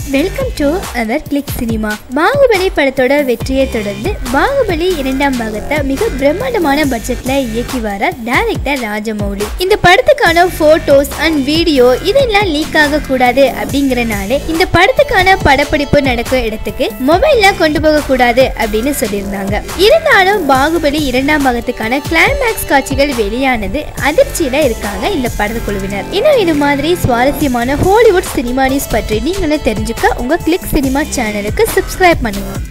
welcome to our click cinema Baahubali படத்தோட வெற்றியை தொடர்ந்து பாகுபலி இரண்டாம் பாகத்தை மிக பிரம்மாண்டமான பட்ஜெட்ல இயக்கி வர டைரக்டர் ராஜமௌலி இந்த படத்துக்கான போட்டோஸ் அண்ட் வீடியோ இதெல்லாம் லீக் ஆக கூடாது அப்படிங்கறனால இந்த படத்துக்கான படப்பிடிப்பு நடக்கும் இடத்துக்கு மொபைல்ல கொண்டு போக கூடாது அப்படின்னு சொல்லியிருந்தாங்க இருந்தாலும் பாகுபலி இரண்டாம் பாகத்துக்கான கிளைமேக்ஸ் காட்சிகள் வெளியானது அதிர்ச்சியில இருக்காங்க இந்த படக்குழுவினர் இன்னும் இது மாதிரி சுவாரஸ்யமான ஹாலிவுட் சினிமா நியூஸ் பற்றி நீங்களும் தெரிஞ்சுக்க உங்க கிளிக் சினிமா சேனலுக்கு சப்ஸ்கிரைப் பண்ணுங்க